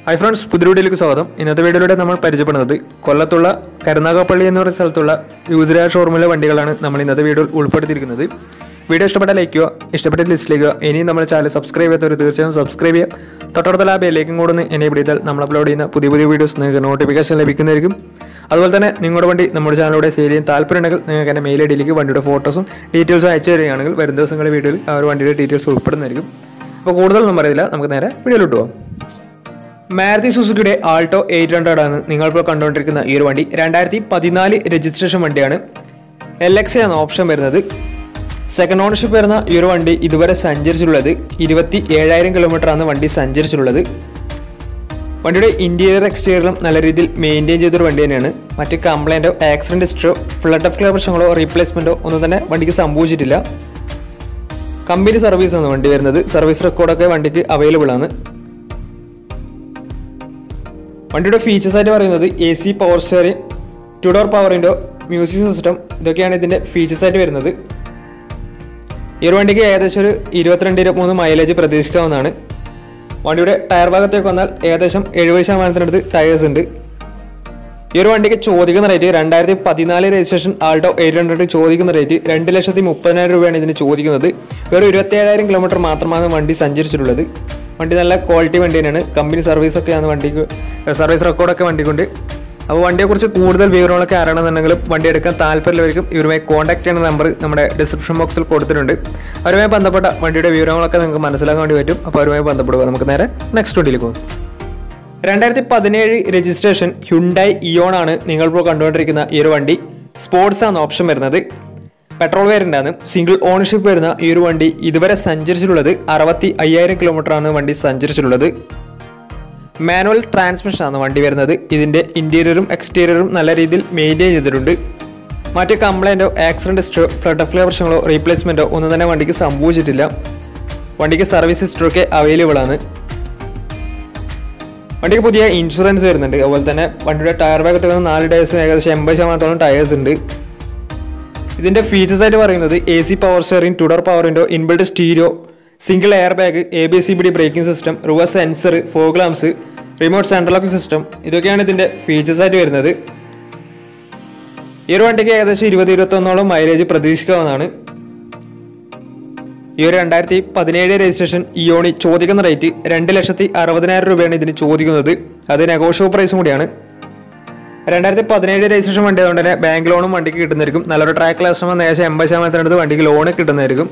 hi friends പുതിയ വീഡിയോയിലേക്ക് സ്വാഗതം ഇന്നത്തെ വീഡിയോയിലൂടെ നമ്മൾ പരിചയപ്പെടുന്നത് കൊല്ലത്തുള്ള കരുനാഗപ്പള്ളി എന്ന് പറയുന്ന സ്ഥലത്തുള്ള യൂസര ഷോറൂമിലെ വണ്ടികളാണ് നമ്മൾ ഇന്നത്തെ വീഡിയോയിൽ ഉൾപ്പെടുത്തിയിരിക്കുന്നത് വീഡിയോ ഇഷ്ടപ്പെട്ട ലൈക്ക് ചെയ്യുക ഇഷ്ടപ്പെട്ട ലിസ്റ്റിലേക്ക് ഇനിയും നമ്മുടെ ചാനൽ സബ്സ്ക്രൈബ് ചെയ്യാത്തവർ തീർച്ചയായും സബ്സ്ക്രൈബ് ചെയ്യുക തൊട്ടടുത്തുള്ള ആ ബെല്ലേക്കും കൂടെ ഒന്ന് എന്നെ ചെയ്താൽ നമ്മൾ അപ്ലോഡ് ചെയ്യുന്ന പുതിയ പുതിയ വീഡിയോസ് നിങ്ങൾക്ക് നോട്ടിഫിക്കേഷൻ ലഭിക്കുന്നതായിരിക്കും അതുപോലെ തന്നെ നിങ്ങളുടെ വണ്ടി നമ്മുടെ ചാനലിലൂടെ സെയിൽ ചെയ്യാൻ താല്പര്യമുണ്ടെങ്കിൽ നിങ്ങൾക്ക് എൻ്റെ മെയിൽ ഐ ഡിയിലേക്ക് വണ്ടിയുടെ ഫോട്ടോസും ഡീറ്റെയിൽസും അയച്ചു തരികയാണെങ്കിൽ വരും ദിവസങ്ങളിൽ വീഡിയോയിൽ ആ ഒരു വണ്ടിയുടെ ഡീറ്റെയിൽസ് ഉൾപ്പെടുന്നതായിരിക്കും അപ്പോൾ കൂടുതലൊന്നും പറയില്ല നമുക്ക് നേരെ വീഡിയോയിലോട്ട് പോകാം മാരുതി സുസുക്കിയുടെ ആൾട്ടോ എയ്റ്റ് ഹൺഡ്രഡ് ആണ് നിങ്ങളിപ്പോൾ കണ്ടുകൊണ്ടിരിക്കുന്ന ഈ ഒരു വണ്ടി രണ്ടായിരത്തി പതിനാല് രജിസ്ട്രേഷൻ വണ്ടിയാണ് എൽ എക്സ് ആണ് ഓപ്ഷൻ വരുന്നത് സെക്കൻഡ് ഓണർഷിപ്പ് വരുന്ന ഈ ഒരു വണ്ടി ഇതുവരെ സഞ്ചരിച്ചിട്ടുള്ളത് ഇരുപത്തി ഏഴായിരം കിലോമീറ്റർ ആണ് വണ്ടി സഞ്ചരിച്ചിട്ടുള്ളത് വണ്ടിയുടെ ഇന്റീരിയർ എക്സ്റ്റീരിയറും നല്ല രീതിയിൽ മെയിൻറ്റെയിൻ ചെയ്തൊരു വണ്ടി തന്നെയാണ് മറ്റ് കംപ്ലൈൻറ്റോ ആക്സിഡൻറ്റ് ഹിസ്റ്ററോ ഫ്ലഡ് ഓഫ് ക്ലിയർ പ്രശ്നങ്ങളോ റീപ്ലേസ്മെൻറ്റോ ഒന്നും തന്നെ വണ്ടിക്ക് സംഭവിച്ചിട്ടില്ല കമ്പനി സർവീസ് ആണ് വണ്ടി വരുന്നത് സർവീസ് റെക്കോർഡൊക്കെ വണ്ടിക്ക് അവൈലബിൾ ആണ് വണ്ടിയുടെ ഫീച്ചേഴ്സ് ആയിട്ട് പറയുന്നത് A C power steering two door power window music system ഇതൊക്കെയാണ് ഇതിൻ്റെ ഫീച്ചേഴ്സ് ആയിട്ട് വരുന്നത് ഈ ഒരു വണ്ടിക്ക് ഏകദേശം ഒരു ഇരുപത്തിരണ്ട് ഇരുപത്തിമൂന്ന് മൈലേജ് പ്രതീക്ഷിക്കാവുന്നതാണ് വണ്ടിയുടെ ടയർ ഭാഗത്തേക്ക് വന്നാൽ ഏകദേശം എഴുപത് ശതമാനത്തിനടുത്ത് ടയേഴ്സ് ഉണ്ട് ഈ ഒരു വണ്ടിക്ക് ചോദിക്കുന്ന റേറ്റ് രണ്ടായിരത്തി പതിനാല് രജിസ്ട്രേഷൻ ആൾട്ടോ എയ്റ്റ് ഹൺഡ്രഡ് ചോദിക്കുന്ന റേറ്റ് രണ്ട് ലക്ഷത്തി മുപ്പതിനായിരം രൂപയാണ് ഇതിന് ചോദിക്കുന്നത് വെറും ഇരുപത്തി ഏഴായിരം കിലോമീറ്റർ മാത്രമാണ് വണ്ടി സഞ്ചരിച്ചിട്ടുള്ളത് വണ്ടി നല്ല ക്വാളിറ്റി വണ്ടി തന്നെയാണ് കമ്പനി സർവീസൊക്കെയാണ് വണ്ടിക്ക് സർവീസ് റെക്കോർഡൊക്കെ വണ്ടിക്കുണ്ട് അപ്പോൾ വണ്ടിയെക്കുറിച്ച് കൂടുതൽ വിവരങ്ങളൊക്കെ അറിയണമെന്നുണ്ടെങ്കിലും വണ്ടി എടുക്കാൻ താല്പര്യമുള്ളവർക്കും ഇവരുമായി കോൺടാക്ട് ചെയ്യുന്ന നമ്പർ നമ്മുടെ ഡിസ്ക്രിപ്ഷൻ ബോക്സിൽ കൊടുത്തിട്ടുണ്ട് അവരുമായി ബന്ധപ്പെട്ട വണ്ടിയുടെ വിവരങ്ങളൊക്കെ നിങ്ങൾക്ക് മനസ്സിലാക്കാൻ വേണ്ടി പറ്റും അപ്പോൾ അവരുമായി ബന്ധപ്പെടുക നമുക്ക് നേരെ നെക്സ്റ്റ് വണ്ടിയിലേക്ക് പോകും രണ്ടായിരത്തി പതിനേഴ് രജിസ്ട്രേഷൻ ഹ്യുണ്ടായി ഇയോൺ ആണ് നിങ്ങളിപ്പോൾ കണ്ടുകൊണ്ടിരിക്കുന്ന ഈ ഒരു വണ്ടി സ്പോർട്സ് ആണ് ഓപ്ഷൻ വരുന്നത് പെട്രോൾ വേരിയൻ്റ് ആണ് സിംഗിൾ ഓണർഷിപ്പ് വരുന്ന ഈ ഒരു വണ്ടി ഇതുവരെ സഞ്ചരിച്ചിട്ടുള്ളത് അറുപത്തി അയ്യായിരം കിലോമീറ്റർ ആണ് വണ്ടി സഞ്ചരിച്ചിട്ടുള്ളത് മാനുവൽ ട്രാൻസ്മിഷൻ ആണ് വണ്ടി വരുന്നത് ഇതിൻ്റെ ഇൻറ്റീരിയറും എക്സ്റ്റീരിയറും നല്ല രീതിയിൽ മെയിൻറ്റെയിൻ ചെയ്തിട്ടുണ്ട് മറ്റ് കംപ്ലൈൻറ്റോ ആക്സിഡൻറ്റ് ഹിസ്റ്ററോ ഫ്ലഡ് ഓഫ് പ്രശ്നങ്ങളോ റീപ്ലേസ്മെൻറ്റോ ഒന്നും തന്നെ വണ്ടിക്ക് സംഭവിച്ചിട്ടില്ല വണ്ടിക്ക് സർവീസ് ഹിസ്റ്ററൊക്കെ അവൈലബിൾ ആണ് വണ്ടിക്ക് പുതിയ ഇൻഷുറൻസ് വരുന്നുണ്ട് അതുപോലെ തന്നെ വണ്ടിയുടെ ടയർ ഭാഗത്ത് നിന്ന് നാല് ടയേഴ്സ് ഏകദേശം എൺപത് ശതമാനത്തോളം ടയേഴ്സ് ഉണ്ട് ഇതിൻ്റെ ഫീച്ചേഴ്സ് ആയിട്ട് പറയുന്നത് A C power steering two door power window inbuilt stereo single air bag A B C B D braking system reverse sensor fog lamps remote central lock system ഇതൊക്കെയാണ് ഇതിൻ്റെ ഫീച്ചേഴ്സ് ആയിട്ട് വരുന്നത് ഈ ഒരു വണ്ടിക്ക് ഏകദേശം ഇരുപത് ഇരുപത്തൊന്നോളം മൈലേജ് പ്രതീക്ഷിക്കാവുന്നതാണ് ഈ ഒരു രണ്ടായിരത്തി പതിനേഴ് രജിസ്ട്രേഷൻ ഇയോണി ചോദിക്കുന്ന റേറ്റ് രണ്ട് ലക്ഷത്തി അറുപതിനായിരം രൂപയാണ് ഇതിന് ചോദിക്കുന്നത് അത് നെഗോഷ്യബിൾ പ്രൈസും കൂടിയാണ് രണ്ടായിരത്തി പതിനേഴ് രജിസ്ട്രേഷൻ വണ്ടി ആയതുകൊണ്ട് തന്നെ ബാങ്ക് ലോണും വണ്ടിക്ക് കിട്ടുന്നതായിരിക്കും നല്ലൊരു ട്രാക്ക് ലക്ഷണം ഏകദേശം എൺപത് ശതമാനത്തിനടുത്ത് വണ്ടിക്ക് ലോണ് കിട്ടുന്നതായിരിക്കും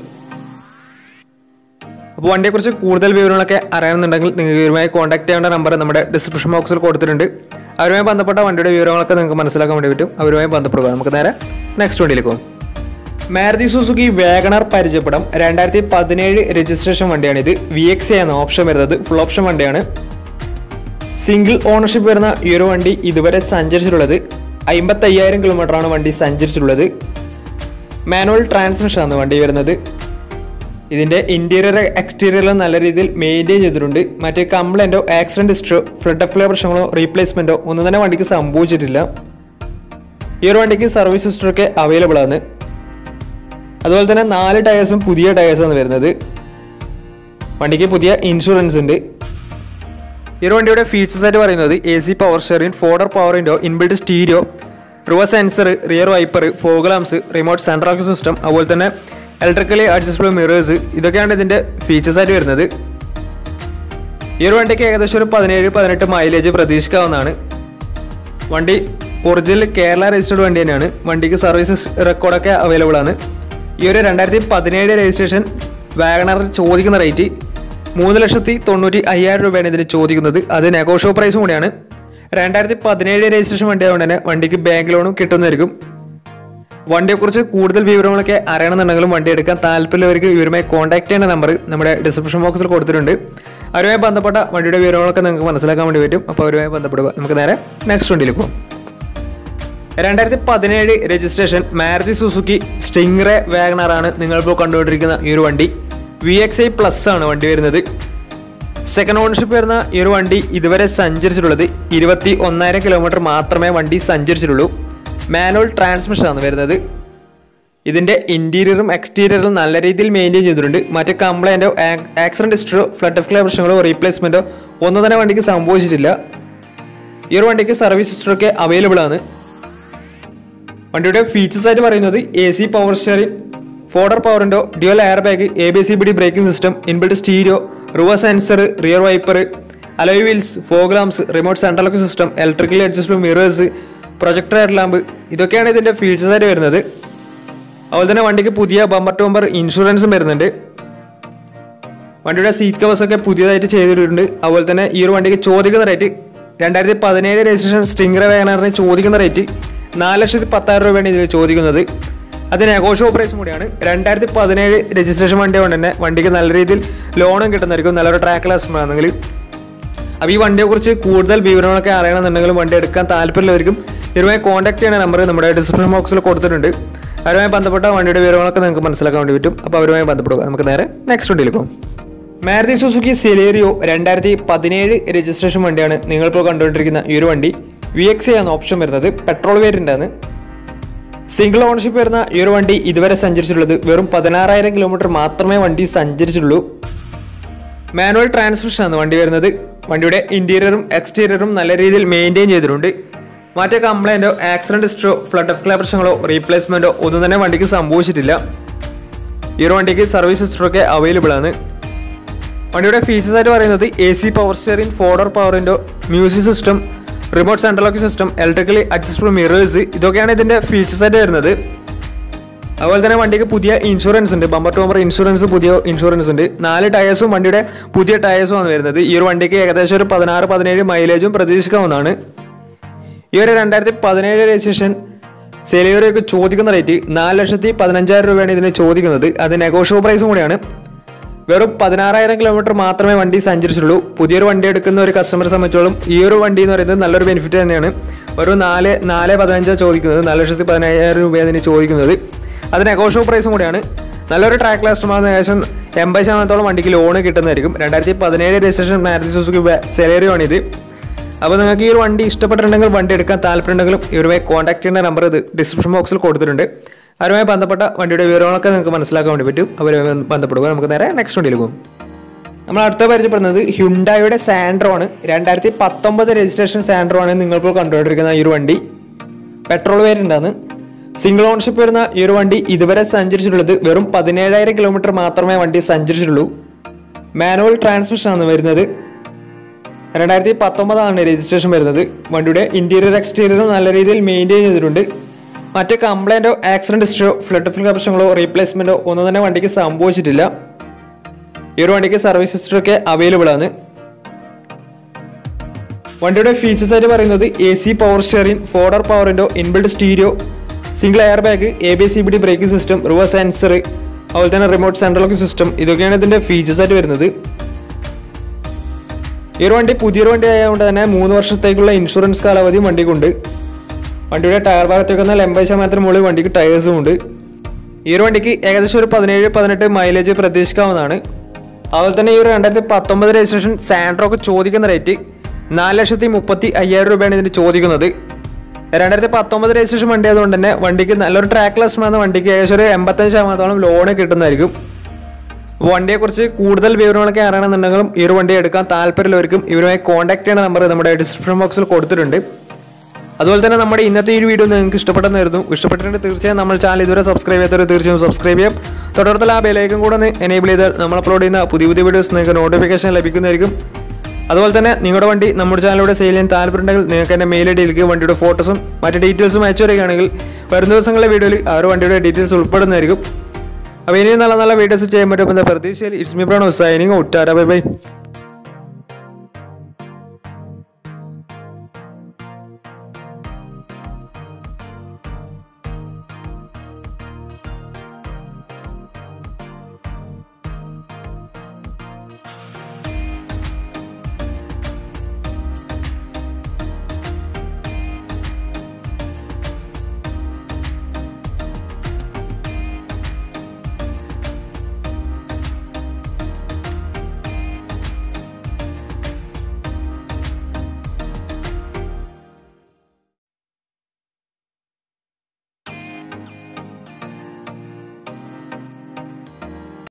അപ്പോൾ വണ്ടിയെക്കുറിച്ച് കൂടുതൽ വിവരങ്ങളൊക്കെ അറിയണമെന്നുണ്ടെങ്കിൽ നിങ്ങൾക്ക് ഇവരുമായി കോൺടാക്ട് ചെയ്യേണ്ട നമ്പർ നമ്മുടെ ഡിസ്ക്രിപ്ഷൻ ബോക്സിൽ കൊടുത്തിട്ടുണ്ട് അവരുമായി ബന്ധപ്പെട്ട വണ്ടിയുടെ വിവരങ്ങളൊക്കെ നിങ്ങൾക്ക് മനസ്സിലാക്കാൻ വേണ്ടി പറ്റും അവരുമായി ബന്ധപ്പെടുക നമുക്ക് നേരെ നെക്സ്റ്റ് വണ്ടിയിലേക്ക് പോകും മാരുതി സുസുക്കി വേഗണർ പരിചയപ്പെടാം രണ്ടായിരത്തി പതിനേഴ് രജിസ്ട്രേഷൻ വണ്ടിയാണിത് വി എക്സ് എന്ന ഓപ്ഷൻ വരുന്നത് ഫുൾ ഓപ്ഷൻ വണ്ടിയാണ് സിംഗിൾ ഓണർഷിപ്പ് വരുന്ന ഈ ഒരു വണ്ടി ഇതുവരെ സഞ്ചരിച്ചിട്ടുള്ളത് അമ്പത്തി അയ്യായിരം കിലോമീറ്ററാണ് വണ്ടി സഞ്ചരിച്ചിട്ടുള്ളത് മാനുവൽ ട്രാൻസ്മിഷൻ ആണ് വണ്ടി വരുന്നത് ഇതിൻ്റെ ഇൻറ്റീരിയർ എക്സ്റ്റീരിയറിലും നല്ല രീതിയിൽ മെയിൻറ്റെയിൻ ചെയ്തിട്ടുണ്ട് മറ്റേ കംപ്ലൈൻറ്റോ ആക്സിഡൻറ്റ് ഹിസ്റ്ററോ ഫ്ലഡ് ഓഫ് പ്രശ്നങ്ങളോ റീപ്ലേസ്മെൻറ്റോ ഒന്നും തന്നെ വണ്ടിക്ക് സംഭവിച്ചിട്ടില്ല ഈ ഒരു വണ്ടിക്ക് സർവീസ് ഹിസ്റ്ററൊക്കെ അവൈലബിൾ ആണ് അതുപോലെ തന്നെ നാല് ടയേഴ്സും പുതിയ ടയേഴ്സാണ് വരുന്നത് വണ്ടിക്ക് പുതിയ ഇൻഷുറൻസ് ഉണ്ട് ഈ ഒരു വണ്ടിയുടെ ഫീച്ചേഴ്സ് ആയിട്ട് പറയുന്നത് A C power steering four door power window inbuilt stereo reverse sensor rear wiper fog lamps remote central system അതുപോലെ തന്നെ ഇലക്ട്രിക്കലി അഡ്ജസ്റ്റബിൾ മിറേഴ്സ് ഇതൊക്കെയാണ് ഇതിൻ്റെ ഫീച്ചേഴ്സ് ആയിട്ട് വരുന്നത് ഈ ഒരു വണ്ടിക്ക് ഏകദേശം ഒരു പതിനേഴ് പതിനെട്ട് മൈലേജ് പ്രതീക്ഷിക്കാവുന്നതാണ് വണ്ടി ഒറിജിനൽ കേരള രജിസ്റ്റേർഡ് വണ്ടി തന്നെയാണ് വണ്ടിക്ക് സർവീസ് റെക്കോർഡൊക്കെ അവൈലബിൾ ആണ് ഈ ഒരു രണ്ടായിരത്തി പതിനേഴ് രജിസ്ട്രേഷൻ വാഗണർ ചോദിക്കുന്ന റേറ്റ് മൂന്ന് ലക്ഷത്തി തൊണ്ണൂറ്റി അയ്യായിരം രൂപയാണ് ഇതിന് ചോദിക്കുന്നത് അത് നെഗോഷ്യോ പ്രൈസും കൂടിയാണ് രണ്ടായിരത്തി പതിനേഴ് രജിസ്ട്രേഷൻ വണ്ടി ആയതുകൊണ്ട് തന്നെ വണ്ടിക്ക് ബാങ്ക് ലോണും കിട്ടുന്നതായിരിക്കും വണ്ടിയെക്കുറിച്ച് കൂടുതൽ വിവരങ്ങളൊക്കെ അറിയണമെന്നുണ്ടെങ്കിലും വണ്ടി എടുക്കാൻ താല്പര്യമുള്ളവർക്ക് ഇവരുമായി കോൺടാക്ട് ചെയ്യുന്ന നമ്പർ നമ്മുടെ ഡിസ്ക്രിപ്ഷൻ ബോക്സിൽ കൊടുത്തിട്ടുണ്ട് അവരുമായി ബന്ധപ്പെട്ട വണ്ടിയുടെ വിവരങ്ങളൊക്കെ നിങ്ങൾക്ക് മനസ്സിലാക്കാൻ വേണ്ടി പറ്റും അപ്പോൾ അവരുമായി ബന്ധപ്പെടുക നമുക്ക് നേരെ നെക്സ്റ്റ് വണ്ടിയിലേക്ക് പോകും രണ്ടായിരത്തി പതിനേഴ് രജിസ്ട്രേഷൻ മാരുതി സുസുക്കി സ്റ്റിംഗ്റെ വാഗണറാണ് നിങ്ങളിപ്പോൾ കണ്ടുകൊണ്ടിരിക്കുന്ന ഈ ഒരു വണ്ടി വി എക്സ് ഐ പ്ലസ് ആണ് വണ്ടി വരുന്നത് സെക്കൻഡ് ഓണർഷിപ്പ് വരുന്ന ഈ ഒരു വണ്ടി ഇതുവരെ സഞ്ചരിച്ചിട്ടുള്ളത് ഇരുപത്തി ഒന്നായിരം കിലോമീറ്റർ മാത്രമേ വണ്ടി സഞ്ചരിച്ചിട്ടുള്ളൂ മാനുവൽ ട്രാൻസ്മിഷൻ ആണ് വരുന്നത് ഇതിൻ്റെ ഇൻറ്റീരിയറും എക്സ്റ്റീരിയറും നല്ല രീതിയിൽ മെയിൻറ്റെയിൻ ചെയ്തിട്ടുണ്ട് മറ്റ് കംപ്ലൈൻറ്റോ ആക്സിഡൻറ്റ് ഹിസ്റ്ററോ ഫ്ലഡ് ഓഫ് പ്രശ്നങ്ങളോ റീപ്ലേസ്മെൻറ്റോ ഒന്നും തന്നെ വണ്ടിക്ക് സംഭവിച്ചിട്ടില്ല ഈ ഒരു വണ്ടിക്ക് സർവീസ് ഹിസ്റ്ററൊക്കെ അവൈലബിൾ ആണ് വണ്ടിയുടെ ഫീച്ചേഴ്സ് ആയിട്ട് പറയുന്നത് A C power steering four door power window dual air bag A B C B D braking system inbuilt stereo reverse sensor rear wiper alloy wheels fog lamps remote central lock system electrically adjustable mirrors projector head lamp ഇതൊക്കെയാണ് ഇതിൻ്റെ features ആയിട്ട് വരുന്നത് അതുപോലെ തന്നെ വണ്ടിക്ക് പുതിയ bumper to bumper ഇൻഷുറൻസും വരുന്നുണ്ട് വണ്ടിയുടെ സീറ്റ് കവേഴ്സ് ഒക്കെ പുതിയതായിട്ട് ചെയ്തിട്ടുണ്ട് അതുപോലെ തന്നെ ഈ ഒരു വണ്ടിക്ക് ചോദിക്കുന്ന റേറ്റ് രണ്ടായിരത്തി പതിനേഴ് രജിസ്ട്രേഷൻ സ്റ്റിംഗർ വാഗനറിന് ചോദിക്കുന്ന റേറ്റ് നാല് ലക്ഷത്തി പത്തായിരം രൂപയാണ് ഇതിൽ ചോദിക്കുന്നത് അത് നെഗോഷ്യോ പ്രൈസും കൂടിയാണ് രണ്ടായിരത്തി പതിനേഴ് രജിസ്ട്രേഷൻ വണ്ടി കൊണ്ട് തന്നെ വണ്ടിക്ക് നല്ല രീതിയിൽ ലോണും കിട്ടുന്നതായിരിക്കും നല്ലൊരു ട്രാക്ക് ലാസ്റ്റ് ആണെങ്കിൽ അപ്പോൾ ഈ വണ്ടിയെക്കുറിച്ച് കൂടുതൽ വിവരങ്ങളൊക്കെ അറിയണമെന്നുണ്ടെങ്കിലും വണ്ടി എടുക്കാൻ താല്പര്യമുള്ളവർക്കും ഇവരുമായി കോൺടാക്ട് ചെയ്യുന്ന നമ്പർ നമ്മുടെ ഡിസ്ക്രിപ്ഷൻ ബോക്സിൽ കൊടുത്തിട്ടുണ്ട് അവരുമായി ബന്ധപ്പെട്ട വണ്ടിയുടെ വിവരങ്ങളൊക്കെ നിങ്ങൾക്ക് മനസ്സിലാക്കാൻ വേണ്ടി പറ്റും അപ്പോൾ അവരുമായി ബന്ധപ്പെടുക നമുക്ക് നേരെ നെക്സ്റ്റ് വണ്ടിയിൽ പോകും മാരുതി സുസുക്കി സെലേറിയോ രണ്ടായിരത്തി പതിനേഴ് രജിസ്ട്രേഷൻ വണ്ടിയാണ് നിങ്ങളിപ്പോൾ കണ്ടുകൊണ്ടിരിക്കുന്ന ഈ ഒരു വണ്ടി വി എക്സ് ആണ് ഓപ്ഷൻ വരുന്നത് പെട്രോൾ വേരിയൻ്റ് ആണ് സിംഗിൾ ഓണർഷിപ്പ് വരുന്ന ഈ ഒരു വണ്ടി ഇതുവരെ സഞ്ചരിച്ചിട്ടുള്ളത് വെറും പതിനാറായിരം കിലോമീറ്റർ മാത്രമേ വണ്ടി സഞ്ചരിച്ചിട്ടുള്ളൂ മാനുവൽ ട്രാൻസ്മിഷൻ ആണ് വണ്ടി വരുന്നത് വണ്ടിയുടെ ഇന്റീരിയറും എക്സ്റ്റീരിയറും നല്ല രീതിയിൽ മെയിൻറ്റെയിൻ ചെയ്തിട്ടുണ്ട് മറ്റേ കംപ്ലൈൻറ്റോ ആക്സിഡന്റ് ഹിസ്റ്ററോ ഫ്ലഡ് ഓഫ് പ്രശ്നങ്ങളോ റീപ്ലേസ്മെൻറ്റോ ഒന്നും തന്നെ വണ്ടിക്ക് സംഭവിച്ചിട്ടില്ല ഈ ഒരു വണ്ടിക്ക് സർവീസ് ഹിസ്റ്ററൊക്കെ അവൈലബിൾ ആണ് വണ്ടിയുടെ ഫീച്ചേഴ്സ് ആയിട്ട് പറയുന്നത് A C power steering four door power window music system remote central lock system electrically adjustable mirrors ഇതൊക്കെയാണ് ഇതിൻ്റെ ഫീച്ചേഴ്സ് ആയിട്ട് വരുന്നത് അതുപോലെ തന്നെ വണ്ടിക്ക് പുതിയ ഇൻഷുറൻസ് ഉണ്ട് ബമ്പർ ടു ബമ്പർ ഇൻഷുറൻസ് പുതിയ ഇൻഷുറൻസ് ഉണ്ട് നാല് ടയേഴ്സും വണ്ടിയുടെ പുതിയ ടയേഴ്സും ആണ് വരുന്നത് ഈ ഒരു വണ്ടിക്ക് ഏകദേശം ഒരു പതിനാറ് പതിനേഴ് മൈലേജും പ്രതീക്ഷിക്കാവുന്നതാണ് ഈ ഒരു രണ്ടായിരത്തി പതിനേഴ് രജിസ്ട്രേഷൻ സെലിയോറൊക്കെ ചോദിക്കുന്ന റേറ്റ് നാല് ലക്ഷത്തി പതിനഞ്ചായിരം രൂപയാണ് ഇതിന് ചോദിക്കുന്നത് അത് നെഗോഷ്യോ പ്രൈസും കൂടിയാണ് വെറും പതിനാറായിരം കിലോമീറ്റർ മാത്രമേ വണ്ടി സഞ്ചരിച്ചുള്ളൂ പുതിയൊരു വണ്ടി എടുക്കുന്ന ഒരു കസ്റ്റമറെ സംബന്ധിച്ചോളം ഈ ഒരു വണ്ടി എന്ന് പറയുന്നത് നല്ലൊരു ബെനിഫിറ്റ് തന്നെയാണ് ഒരു നാല് നാല് പതിനഞ്ചാണ് ചോദിക്കുന്നത് നാല് ലക്ഷത്തി പതിനയ്യായിരം രൂപയാണ് ഇതിന് ചോദിക്കുന്നത് അത് നെഗോഷ്യോ പ്രൈസും കൂടിയാണ് നല്ലൊരു ട്രാക്ക് ലാസ്റ്റമാണ് ഏകദേശം എൺപത് ശതമാനത്തോളം വണ്ടിക്ക് ലോണ് കിട്ടുന്നതായിരിക്കും രണ്ടായിരത്തി പതിനേഴ് രജിസ്ട്രേഷൻ മാരുതി സുസുക്കി സെലേറിയോ ആണ് ഇത് അപ്പോൾ നിങ്ങൾക്ക് ഈ ഒരു വണ്ടി ഇഷ്ടപ്പെട്ടിട്ടുണ്ടെങ്കിൽ വണ്ടി എടുക്കാൻ താല്പര്യമുണ്ടെങ്കിലും ഇവരുമായി കോൺടാക്ട് ചെയ്യേണ്ട നമ്പർ ഇത് ഡിസ്ക്രിപ്ഷൻ ബോക്സിൽ കൊടുത്തിട്ടുണ്ട് അവരുമായി ബന്ധപ്പെട്ട വണ്ടിയുടെ വിവരങ്ങളൊക്കെ നിങ്ങൾക്ക് മനസ്സിലാക്കാൻ വേണ്ടി പറ്റും അവരുമായി ബന്ധപ്പെടുക നമുക്ക് നേരെ നെക്സ്റ്റ് വണ്ടിയിൽ പോകും നമ്മൾ അടുത്ത പരിചയപ്പെടുന്നത് ഹ്യുണ്ടായുടെ സാൻഡ്രോ ആണ് രണ്ടായിരത്തി പത്തൊമ്പത് രജിസ്ട്രേഷൻ സാൻഡ്രോ ആണ് നിങ്ങളിപ്പോൾ കണ്ടുകൊണ്ടിരിക്കുന്ന ഈ ഒരു വണ്ടി പെട്രോൾ വേരിയൻ്റ് ആണ് സിംഗിൾ ഓൺഷിപ്പ് വരുന്ന ഈ ഒരു വണ്ടി ഇതുവരെ സഞ്ചരിച്ചിട്ടുള്ളത് വെറും പതിനേഴായിരം കിലോമീറ്റർ മാത്രമേ വണ്ടി സഞ്ചരിച്ചിട്ടുള്ളൂ മാനുവൽ ട്രാൻസ്മിഷൻ ആണ് വരുന്നത് രണ്ടായിരത്തി പത്തൊമ്പതാണ് രജിസ്ട്രേഷൻ വരുന്നത് വണ്ടിയുടെ ഇന്റീരിയർ എക്സ്റ്റീരിയറും നല്ല രീതിയിൽ മെയിൻറ്റെയിൻ ചെയ്തിട്ടുണ്ട് മറ്റ് കംപ്ലൈൻറ്റോ ആക്സിഡന്റ് ഹിസ്റ്ററോ ഫ്ലഡ് ഫിൽ പ്രശ്നങ്ങളോ റീപ്ലേസ്മെൻറ്റോ ഒന്നും തന്നെ വണ്ടിക്ക് സംഭവിച്ചിട്ടില്ല ഈ ഒരു വണ്ടിക്ക് സർവീസ് ഹിസ്റ്ററൊക്കെ അവൈലബിൾ ആണ് വണ്ടിയുടെ ഫീച്ചേഴ്സ് ആയിട്ട് പറയുന്നത് A C power steering four door power window inbuilt stereo single air bag A B C B D braking system reverse sensor അതുപോലെ തന്നെ റിമോട്ട് സെൻട്രൽ ലോക്ക് സിസ്റ്റം ഇതൊക്കെയാണ് ഇതിൻ്റെ ഫീച്ചേഴ്സ് ആയിട്ട് വരുന്നത് ഈ ഒരു വണ്ടി പുതിയൊരു വണ്ടി ആയതുകൊണ്ട് തന്നെ മൂന്ന് വർഷത്തേക്കുള്ള ഇൻഷുറൻസ് കാലാവധിയും വണ്ടിക്കുണ്ട് വണ്ടിയുടെ ടയർ ഭാഗത്തേക്ക് വന്നാൽ എൺപത് ശതമാനത്തിന് മുകളിൽ വണ്ടിക്ക് ടയേഴ്സും ഉണ്ട് ഈ ഒരു വണ്ടിക്ക് ഏകദേശം ഒരു പതിനേഴ് പതിനെട്ട് മൈലേജ് പ്രതീക്ഷിക്കാവുന്നതാണ് അതുപോലെ തന്നെ ഈ ഒരു രണ്ടായിരത്തി പത്തൊമ്പത് രജിസ്ട്രേഷൻ സാൻഡ്രോക്ക് ചോദിക്കുന്ന റേറ്റ് നാല് ലക്ഷത്തി മുപ്പത്തി അയ്യായിരം രൂപയാണ് ഇതിന് ചോദിക്കുന്നത് രണ്ടായിരത്തി പത്തൊമ്പത് രജിസ്ട്രേഷൻ വണ്ടി ആയതുകൊണ്ട് തന്നെ വണ്ടിക്ക് നല്ലൊരു ട്രാക്ക് ലെസ്മെന്ന വണ്ടിക്ക് ഏകദേശം ഒരു എൺപത്തഞ്ച് ശതമാനത്തോളം ലോണ് കിട്ടുന്നതായിരിക്കും വണ്ടിയെക്കുറിച്ച് കൂടുതൽ വിവരങ്ങളൊക്കെ അറിയണമെന്നുണ്ടെങ്കിലും ഈ ഒരു വണ്ടി എടുക്കാൻ താല്പര്യമുള്ളവർക്കും ഇവരുമായി കോൺടാക്ട് ചെയ്യുന്ന നമ്പർ നമ്മുടെ ഡിസ്ക്രിപ്ഷൻ ബോക്സിൽ കൊടുത്തിട്ടുണ്ട് അതുപോലെ തന്നെ നമ്മുടെ ഇന്നത്തെ ഈ ഒരു വീഡിയോ നിങ്ങൾക്ക് ഇഷ്ടപ്പെട്ടെന്നായിരുന്നു ഇഷ്ടപ്പെട്ടിട്ടുണ്ടെങ്കിൽ തീർച്ചയായും നമ്മൾ ചാനൽ ഇതുവരെ സബ്സ്ക്രൈബ് ചെയ്യാത്തവർ തീർച്ചയായും സബ്സ്ക്രൈബ് ചെയ്യാം തൊട്ടടുത്തുള്ള ആ ബെലൈക്കും കൂടെ ഒന്ന് എനേബിൾ ചെയ്താൽ നമ്മൾ അപ്ലോഡ് ചെയ്യുന്ന പുതിയ പുതിയ വീഡിയോസ് നിങ്ങൾക്ക് നോട്ടിഫിക്കേഷൻ ലഭിക്കുന്നതായിരിക്കും അതുപോലെ തന്നെ നിങ്ങളുടെ വണ്ടി നമ്മുടെ ചാനലിലൂടെ സെയിൽ ചെയ്യാൻ താല്പര്യമുണ്ടെങ്കിൽ നിങ്ങൾക്ക് എൻ്റെ മെയിൽ ഐ ഡിയിലേക്ക് വണ്ടിയുടെ ഫോട്ടോസും മറ്റ് ഡീറ്റെയിൽസും അയച്ചു വരികയാണെങ്കിൽ വരും ദിവസങ്ങളിലെ വീഡിയോയിൽ ആ ഒരു വണ്ടിയുടെ ഡീറ്റെയിൽസ് ഉൾപ്പെടുന്നതായിരിക്കും അപ്പോൾ ഇനിയും നല്ല നല്ല വീഡിയോസ് ചെയ്യാൻ പറ്റും എന്ന പ്രതീക്ഷയിൽ it's me Prano signing out bye by